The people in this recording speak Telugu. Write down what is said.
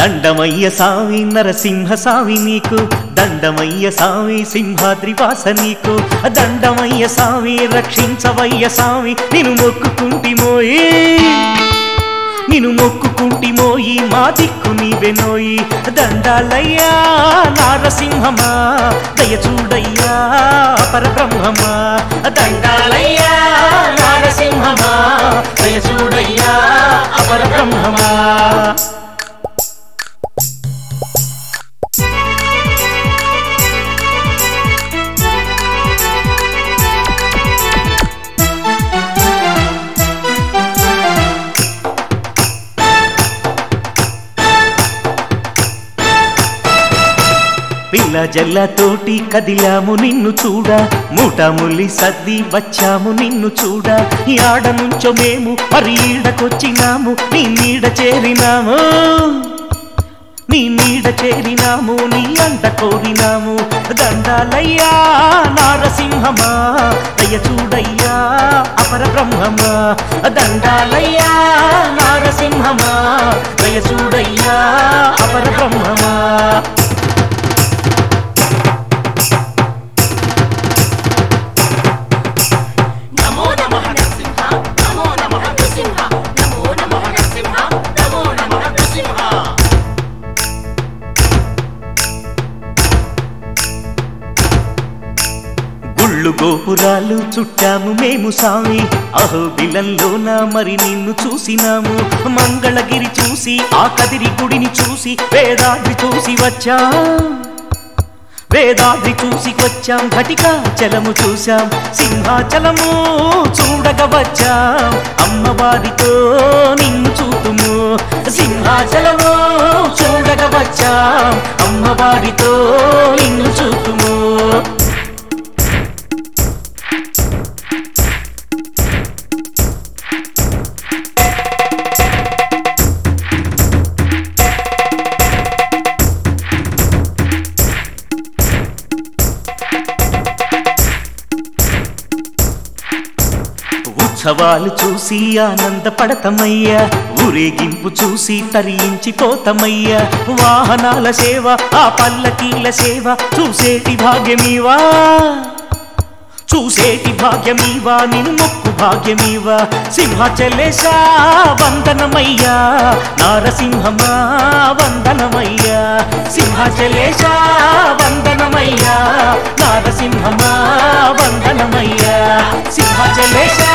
దండమయ్య సావి నరసింహ సావి నీకు దండమయ్య సావి సింహాద్రి వాస నీకు దండమయ్య సావి రక్షించవయ్య సావి నిన్ను మొక్కుకుంటిమోయి నిన్ను మొక్కుకుంటిమోయి మా దిక్కు నీవెనోయి దండాలయ్యా నారసింహమా దయ చూడయ్యా పరబ్రహ్మమా దండాలయ్యా నారసింహమా దయ చూడయ్యా అపరబ్రహ్మమా పిల్ల జల్లతోటి కదిలాము నిన్ను చూడ మూటముల్లి సర్ది వచ్చాము నిన్ను చూడ ఈ ఆడ నుంచో మేము మరి ఈడకొచ్చినాము నీ నీడ చేరినాము నీ నీడ చేరినాము నీ అంట కోరినాము దండాలయ్యా నారసింహమా దయ చూడయ్యా అపర బ్రహ్మమా దండాలయ్యా నారసింహమా దయ చూడయ్యా అపర బ్రహ్మమా నమో నమః నరసింహ నమో నమః నరసింహ నమో నమః నరసింహ నమో నమః నరసింహ గుళ్ళు గోపురాలు చుట్టాము మేము సామి అహో బిలంలోన మరి నిన్ను చూసినాము మంగళగిరి చూసి ఆ కదిరి గుడిని చూసి వేదాద్రి చూసి వచ్చా వేదాద్రి చూసి వచ్చాం ఘటికా చలము చూశాం సింహాచలము చూడగ వచ్చాం అమ్మవారితో నిన్ను చూతుము సింహాచలము చూడగ వచ్చాం అమ్మవారితో నిన్ను చూతుము ఉత్సవాలు చూసి ఆనందపడతమయ్యా ఊరేగింపు చూసి తరించిపోతమయ్యా వాహనాల సేవ ఆ పల్లకీల సేవ చూసేటి భాగ్యమీవా చూసేటి భాగ్యమీవా నిన్ను మొక్కు భాగ్యమీవా సింహాచలేశా వందనమయ్యా నారసింహమా వందనమయ్యా సింహాచలేశా వందనమయ్యా నారసింహమా వందనమయ్యా సింహాచలేశా